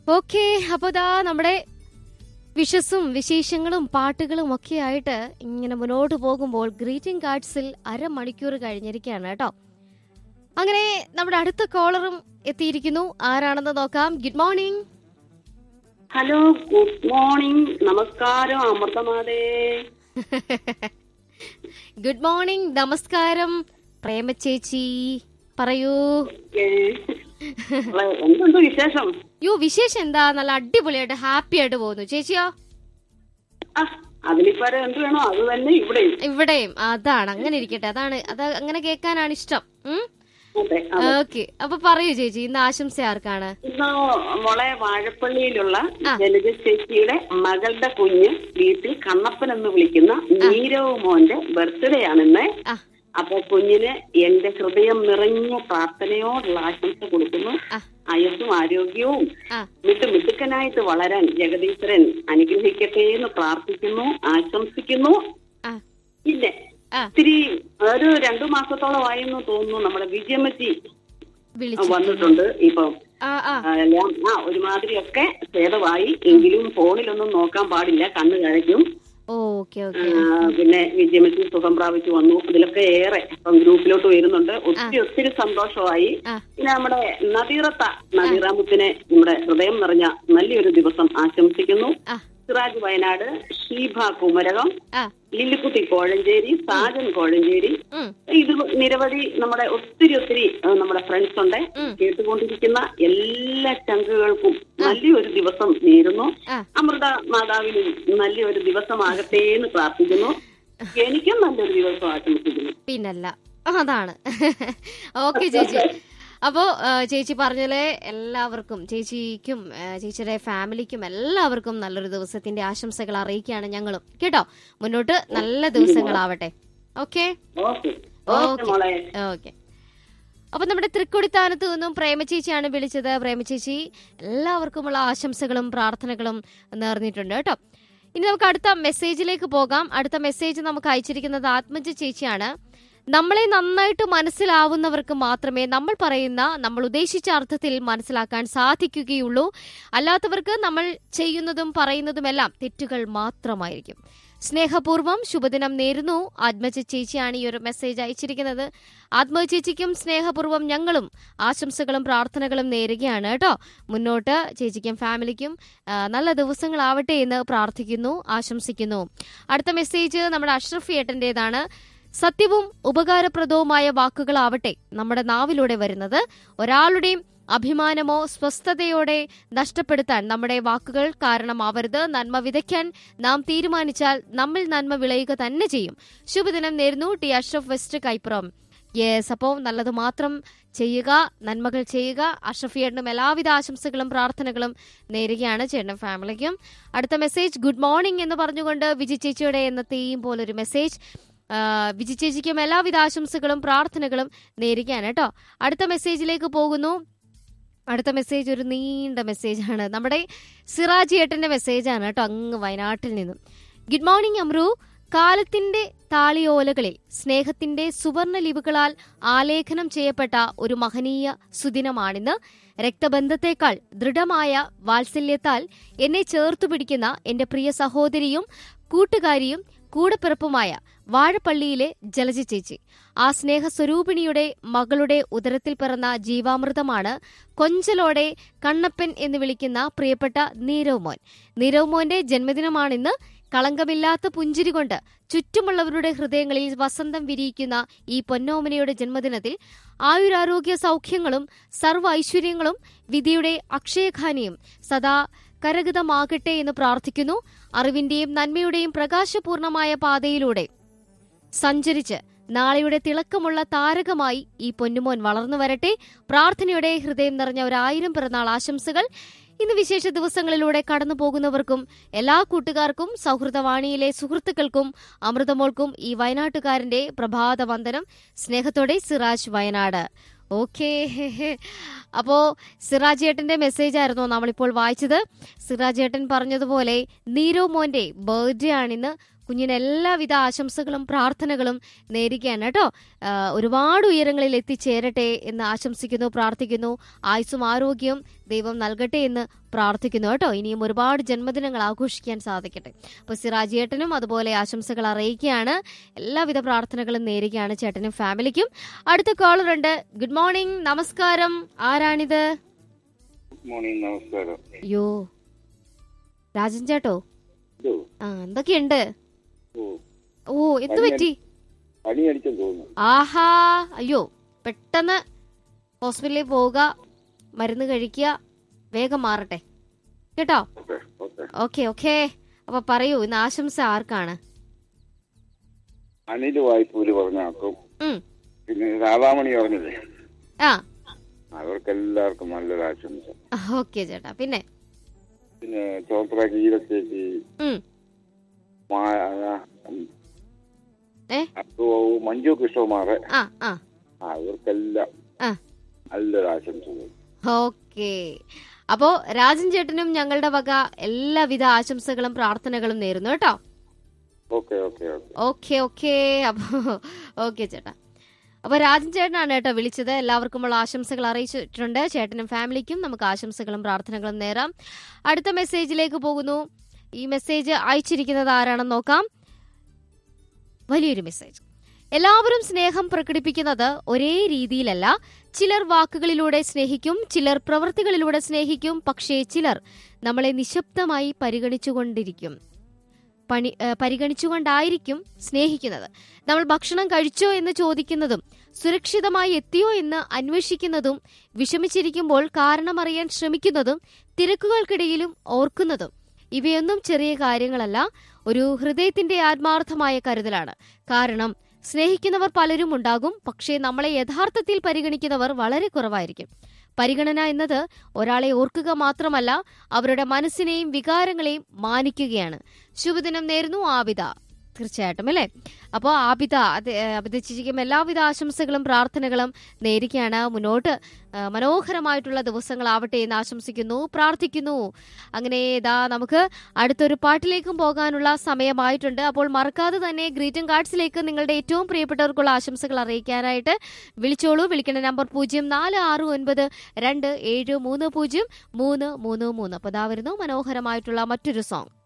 Okay അപ്പൊ ദാ നമ്മുടെ വിഷസും വിശേഷങ്ങളും പാട്ടുകളും ഒക്കെ ആയിട്ട് ഇങ്ങനെ മുന്നോട്ട് പോകുമ്പോൾ ഗ്രീറ്റിംഗ് കാർഡ്സിൽ അരമണിക്കൂർ കഴിഞ്ഞിരിക്കുകയാണ് കേട്ടോ അങ്ങനെ നമ്മുടെ അടുത്ത കോളറും എത്തിയിരിക്കുന്നു ആരാണെന്ന് നോക്കാം good morning hello good morning നമസ്കാരം അമൃതമാതേ ഗുഡ് മോർണിംഗ് നമസ്കാരം പ്രേമ ചേച്ചി പറയൂ ഏ, എന്തുണ്ട് വിശേഷം യോ വിശേഷം എന്താ നല്ല അടിപൊളിയായിട്ട് ഹാപ്പി ആയിട്ട് പോകുന്നു ചേച്ചിയോ ആ, അതിലിപ്പോ എന്ത് വേണോ അത് തന്നെ ഇവിടെ ഇവിടെയും അതാണ് അങ്ങനെ ഇരിക്കട്ടെ അതാണ് അത് അങ്ങനെ കേൾക്കാനാണ് ഇഷ്ടം ഉം അതെ അതെ. ഓക്കെ അപ്പൊ പറയൂ ചേച്ചി ഇന്ന് ആശംസ ആർക്കാണ് ഇന്ന് മോളെ വാഴപ്പള്ളിയിലുള്ള ജലജ ചേച്ചിയുടെ മകളുടെ കുഞ്ഞ് വീട്ടിൽ കണ്ണപ്പൻ എന്ന് വിളിക്കുന്ന നീരവ് മോന്റെ ബർത്ത്ഡേ ആണിന്ന് ആ അപ്പൊ കുഞ്ഞിന് എന്റെ ഹൃദയം നിറഞ്ഞ പ്രാർത്ഥനയോടുള്ള ആശംസ കൊടുക്കുന്നു ആ. ആയുസ്സും ആരോഗ്യവും ആ മിട്ടു മിടുക്കനായിട്ട് വളരാൻ ജഗദീശ്വരൻ അനുഗ്രഹിക്കട്ടെ എന്ന് പ്രാർത്ഥിക്കുന്നു ആശംസിക്കുന്നു ആ പിന്നെ ആ ഇത്തിരി ഒരു രണ്ടു മാസത്തോളമായെന്ന് തോന്നുന്നു നമ്മുടെ വിജയമച്ചി വിളിച്ചു വന്നിട്ടുണ്ട് ഇപ്പം ആ ആ ആ, എല്ലാം ആ ഒരുമാതിരിയൊക്കെ ഭേദമായി എങ്കിലും ഫോണിലൊന്നും നോക്കാൻ പാടില്ല കണ്ണ് കഴിക്കും ഓക്കെ ഓക്കെ പിന്നെ വിജയമച്ചി സുഖം പ്രാപിച്ചു വന്നു അതിലൊക്കെ ഏറെ ഇപ്പം ഗ്രൂപ്പിലോട്ട് വരുന്നുണ്ട് ഒത്തിരി ഒത്തിരി സന്തോഷമായി ആ പിന്നെ നമ്മുടെ നദീറത്ത നദീറാമുത്തിനെ നമ്മുടെ ഹൃദയം നിറഞ്ഞ നല്ലൊരു ദിവസം ആശംസിക്കുന്നു ആ സിറാജ് വയനാട് ഷീബ കുമരകം ആ ലില്ലിക്കുട്ടി കോഴഞ്ചേരി സാജൻ കോഴഞ്ചേരി ഉം ഇത് നിരവധി നമ്മുടെ ഒത്തിരി ഒത്തിരി ആ, നമ്മുടെ ഫ്രണ്ട്സ് ഉണ്ട് ഉം. കേട്ടുകൊണ്ടിരിക്കുന്ന എല്ലാ ചങ്കുകൾക്കും നല്ലൊരു ദിവസം നേരുന്നു ആ അമൃത മാതാവിനും നല്ലൊരു ദിവസമാകട്ടെ എന്ന് പ്രാർത്ഥിക്കുന്നു എനിക്കും നല്ലൊരു ദിവസം ആശംസിക്കുന്നു പിന്നല്ല അതാണ് ഓക്കെ ചേച്ചി അപ്പോ ആ, ചേച്ചി പറഞ്ഞതിലെ എല്ലാവർക്കും ചേച്ചിക്കും ആ, ചേച്ചിയുടെ ഫാമിലിക്കും എല്ലാവർക്കും നല്ലൊരു ദിവസത്തിന്റെ ആശംസകൾ അറിയിക്കുകയാണ് ഞങ്ങളും കേട്ടോ മുന്നോട്ട് നല്ല ദിവസങ്ങളാവട്ടെ ഓക്കെ ഓക്കെ ഓക്കെ. ഓക്കെ മോളെ ഓക്കെ അപ്പൊ നമ്മുടെ തൃക്കൊടിത്താനത്ത് നിന്നും പ്രേമചേച്ചിയാണ് വിളിച്ചത് പ്രേമചേച്ചി എല്ലാവർക്കുമുള്ള ആശംസകളും പ്രാർത്ഥനകളും നേർന്നിട്ടുണ്ട് കേട്ടോ ഇനി നമുക്ക് അടുത്ത മെസ്സേജിലേക്ക് പോകാം അടുത്ത മെസ്സേജ് നമുക്ക് അയച്ചിരിക്കുന്നത് ആത്മജ ചേച്ചിയാണ് നമ്മളെ നന്നായിട്ട് മനസ്സിലാവുന്നവർക്ക് മാത്രമേ നമ്മൾ പറയുന്ന നമ്മൾ ഉദ്ദേശിച്ച അർത്ഥത്തിൽ മനസ്സിലാക്കാൻ സാധിക്കുകയുള്ളൂ അല്ലാത്തവർക്ക് നമ്മൾ ചെയ്യുന്നതും പറയുന്നതുമെല്ലാം തെറ്റുകൾ മാത്രമായിരിക്കും സ്നേഹപൂർവ്വം ശുഭദിനം നേരുന്നു ആത്മജ ചേച്ചിയാണ് ഈ ഒരു മെസ്സേജ് അയച്ചിരിക്കുന്നത് ആത്മജ ചേച്ചിക്കും സ്നേഹപൂർവ്വം ഞങ്ങളും ആശംസകളും പ്രാർത്ഥനകളും നേരുകയാണ് കേട്ടോ മുന്നോട്ട് ചേച്ചിക്കും ഫാമിലിക്കും ആ, നല്ല ദിവസങ്ങളാവട്ടെ എന്ന് പ്രാർത്ഥിക്കുന്നു ആശംസിക്കുന്നു അടുത്ത മെസ്സേജ് നമ്മുടെ അഷ്റഫ് ഏട്ടന്റേതാണ് സത്യവും ഉപകാരപ്രദവുമായ വാക്കുകളാവട്ടെ നമ്മുടെ നാവിലൂടെ വരുന്നത് ഒരാളുടെയും അഭിമാനമോ സ്വസ്ഥതയോടെ നഷ്ടപ്പെടുത്താൻ നമ്മുടെ വാക്കുകൾ കാരണമാവരുത് നന്മ വിതയ്ക്കാൻ നാം തീരുമാനിച്ചാൽ നമ്മിൽ നന്മ വിളയുക തന്നെ ചെയ്യും ശുഭദിനം നേരുന്നു T Ashraf west Kaipuram yes അപ്പോൾ നല്ലത് മാത്രം ചെയ്യുക നന്മകൾ ചെയ്യുക അഷ്റഫിയേട്ടനും എല്ലാവിധ ആശംസകളും പ്രാർത്ഥനകളും നേരുകയാണ് ചേട്ടനും ഫാമിലിക്കും അടുത്ത മെസ്സേജ് ഗുഡ് മോർണിംഗ് എന്ന് പറഞ്ഞുകൊണ്ട് വിജി ചേച്ചിയുടെ എന്നത്തെയും പോലൊരു മെസ്സേജ് ആ, വിജി ചേച്ചിക്കും എല്ലാവിധ ആശംസകളും പ്രാർത്ഥനകളും നേരുകയാണ് കേട്ടോ അടുത്ത മെസ്സേജിലേക്ക് പോകുന്നു അടുത്ത മെസ്സേജ് ഒരു നീണ്ട മെസ്സേജാണ് നമ്മുടെ സിറാജ് ഏട്ടന്റെ മെസ്സേജാണ് കേട്ടോ അങ്ങ് വയനാട്ടിൽ നിന്നും ഗുഡ് മോർണിംഗ് അമ്രു കാലത്തിന്റെ താളിയോലകളിൽ സ്നേഹത്തിന്റെ സുവർണ ലിപികളാൽ ആലേഖനം ചെയ്യപ്പെട്ട ഒരു മഹനീയ സുദിനമാണിന്ന് രക്തബന്ധത്തെക്കാൾ ദൃഢമായ വാത്സല്യത്താൽ എന്നെ ചേർത്തു പിടിക്കുന്ന എന്റെ പ്രിയ സഹോദരിയും കൂട്ടുകാരിയും കൂടപ്പിറപ്പുമായ വാഴപ്പള്ളിയിലെ ജലജ ചേച്ചി ആ സ്നേഹസ്വരൂപിണിയുടെ മകളുടെ ഉദരത്തിൽ പിറന്ന ജീവാമൃതമാണ് കൊഞ്ചലോടെ കണ്ണപ്പൻ എന്ന് വിളിക്കുന്ന പ്രിയപ്പെട്ട നീരവ് മോൻ നീരവ് മോന്റെ ജന്മദിനമാണിന്ന് കളങ്കമില്ലാത്ത പുഞ്ചിരി കൊണ്ട് ചുറ്റുമുള്ളവരുടെ ഹൃദയങ്ങളിൽ വസന്തം വിരിയിക്കുന്ന ഈ പൊന്നോമനയുടെ ജന്മദിനത്തിൽ ആയുരാരോഗ്യ സൗഖ്യങ്ങളും സർവ്വ ഐശ്വര്യങ്ങളും വിധിയുടെ അക്ഷയഖാനിയും സദാ കരഗതമാകട്ടെ എന്ന് പ്രാർത്ഥിക്കുന്നു അറിവിന്റെയും നന്മയുടെയും പ്രകാശപൂർണമായ പാതയിലൂടെ സഞ്ചരിച്ച് നാളെയുടെ തിളക്കമുള്ള താരകമായി ഈ പൊന്നുമോൻ വളർന്നു വരട്ടെ പ്രാർത്ഥനയുടെ ഹൃദയം നിറഞ്ഞ ഒരായിരം പിറന്നാൾ ആശംസകൾ ഇന്ന് വിശേഷ ദിവസങ്ങളിലൂടെ കടന്നു പോകുന്നവർക്കും എല്ലാ കൂട്ടുകാർക്കും സൗഹൃദവാണിയിലെ സുഹൃത്തുക്കൾക്കും അമൃതമോൾക്കും ഈ വയനാട്ടുകാരന്റെ പ്രഭാത വന്ദനം സ്നേഹത്തോടെ സിറാജ് വയനാട് ഓക്കേ അപ്പോ സിറാജ് ഏട്ടന്റെ മെസ്സേജ് ആയിരുന്നു നമ്മളിപ്പോൾ വായിച്ചത് സിറാജ് ഏട്ടൻ പറഞ്ഞതുപോലെ നീരോ മോന്റെ ബർത്ത്ഡേ ആണിന്ന് കുഞ്ഞിന് എല്ലാവിധ ആശംസകളും പ്രാർത്ഥനകളും നേരുകയാണ് കേട്ടോ ആ, ഒരുപാട് ഉയരങ്ങളിൽ എത്തിച്ചേരട്ടെ എന്ന് ആശംസിക്കുന്നു പ്രാർത്ഥിക്കുന്നു ആയുസ്സും ആരോഗ്യവും ദൈവം നൽകട്ടെ എന്ന് പ്രാർത്ഥിക്കുന്നു കേട്ടോ ഇനിയും ഒരുപാട് ജന്മദിനങ്ങൾ ആഘോഷിക്കാൻ സാധിക്കട്ടെ അപ്പോൾ സിറാജിയേട്ടനും അതുപോലെ ആശംസകൾ അറിയിക്കുകയാണ് എല്ലാവിധ പ്രാർത്ഥനകളും നേരുകയാണ് ചേട്ടനും ഫാമിലിക്കും അടുത്ത കോളർ ഉണ്ട് ഗുഡ് മോർണിംഗ് നമസ്കാരം ആരാണിത് ഗുഡ് മോർണിംഗ് നമസ്കാരം അയ്യോ രാജൻ ചേട്ടോ ഇതോ ആ എന്തൊക്കെയുണ്ട് ഓ ഓ എന്ത് പറ്റി പനി അടിച്ചെന്ന് തോന്നുന്നു ആഹാ അയ്യോ പെട്ടെന്ന് ഹോസ്പിറ്റലിൽ പോവുക മരുന്ന് കഴിക്കുക വേഗം മാറട്ടെ കേട്ടോ ഓക്കെ ഓക്കെ ഓക്കെ ഓക്കെ അപ്പൊ പറയൂ ഇന്ന് ആശംസ ആർക്കാണ് അനിൽ വായ്പൂര് പറഞ്ഞാക്കും ഉം പിന്നെ രാധാമണി പറഞ്ഞില്ലേ ആ അവർക്കെല്ലാവർക്കും നല്ലൊരു ആശംസ ഓക്കെ ചേട്ടാ പിന്നെ പിന്നെ ചോത്ര ഗീതച്ചേച്ചി ഉം മാ- ആ, ഉം, ഏ അപ്പോ മഞ്ജു കൃഷ്ണകുമാറ് ആ ആ അവർക്കെല്ലാം ആ നല്ലൊരു ആശംസകൾ ഓക്കെ അപ്പോ രാജൻ ചേട്ടനും ഞങ്ങളുടെ വക എല്ലാവിധ ആശംസകളും പ്രാർത്ഥനകളും നേരുന്നു കേട്ടോ okay okay okay okay okay അപ്പോ ഓക്കെ ചേട്ടാ അപ്പൊ രാജൻ ചേട്ടനാണ് കേട്ടോ വിളിച്ചത് എല്ലാവർക്കുമുള്ള ആശംസകൾ അറിയിച്ചിട്ടുണ്ട് ചേട്ടനും ഫാമിലിക്കും നമുക്ക് ആശംസകളും പ്രാർത്ഥനകളും നേരാം അടുത്ത മെസ്സേജിലേക്ക് പോകുന്നു ഈ മെസ്സേജ് അയച്ചിരിക്കുന്നത് ആരാണെന്ന് നോക്കാം വലിയൊരു മെസ്സേജ് എല്ലാവരും സ്നേഹം പ്രകടിപ്പിക്കുന്നത് ഒരേ രീതിയിലല്ല ചിലർ വാക്കുകളിലൂടെ സ്നേഹിക്കും ചിലർ പ്രവൃത്തികളിലൂടെ സ്നേഹിക്കും പക്ഷേ ചിലർ നമ്മളെ നിശബ്ദമായി പരിഗണിച്ചുകൊണ്ടിരിക്കും പണി ഏ, പരിഗണിച്ചുകൊണ്ടായിരിക്കും സ്നേഹിക്കുന്നത് നമ്മൾ ഭക്ഷണം കഴിച്ചോ എന്ന് ചോദിക്കുന്നതും സുരക്ഷിതമായി എത്തിയോ എന്ന് അന്വേഷിക്കുന്നതും വിഷമിച്ചിരിക്കുമ്പോൾ കാരണമറിയാൻ ശ്രമിക്കുന്നതും തിരക്കുകൾക്കിടയിലും ഓർക്കുന്നതും ഇവയൊന്നും ചെറിയ കാര്യങ്ങളല്ല ഒരു ഹൃദയത്തിന്റെ ആത്മാർത്ഥമായ കരുതലാണ് കാരണം സ്നേഹിക്കുന്നവർ പലരും ഉണ്ടാകും പക്ഷേ നമ്മളെ യഥാർത്ഥത്തിൽ പരിഗണിക്കുന്നവർ വളരെ കുറവായിരിക്കും പരിഗണന എന്നത് ഒരാളെ ഓർക്കുക മാത്രമല്ല അവരുടെ മനസ്സിനെയും വികാരങ്ങളെയും മാനിക്കുകയാണ് ശുഭദിനം നേരുന്നു ആബിദ തീർച്ചയായിട്ടും അല്ലേ അപ്പോൾ ആബിദ അത് ഏ, ആബിദ ചേച്ചിക്കും എല്ലാവിധ ആശംസകളും പ്രാർത്ഥനകളും നേരിക്കുകയാണ് മുന്നോട്ട് ആ, മനോഹരമായിട്ടുള്ള ദിവസങ്ങളാവട്ടെ എന്ന് ആശംസിക്കുന്നു പ്രാർത്ഥിക്കുന്നു അങ്ങനെ ഇതാ നമുക്ക് അടുത്തൊരു പാട്ടിലേക്കും പോകാനുള്ള സമയമായിട്ടുണ്ട് അപ്പോൾ മറക്കാതെ തന്നെ ഗ്രീറ്റിംഗ് കാർഡ്സിലേക്ക് നിങ്ങളുടെ ഏറ്റവും പ്രിയപ്പെട്ടവർക്കുള്ള ആശംസകൾ അറിയിക്കാനായിട്ട് വിളിച്ചോളൂ വിളിക്കേണ്ട നമ്പർ പൂജ്യം നാല് ആറ് ഒൻപത് രണ്ട് ഏഴ് മൂന്ന് പൂജ്യം മൂന്ന് മൂന്ന് മൂന്ന് അപ്പോൾ ഇതാ വരുന്നു മനോഹരമായിട്ടുള്ള മറ്റൊരു സോങ്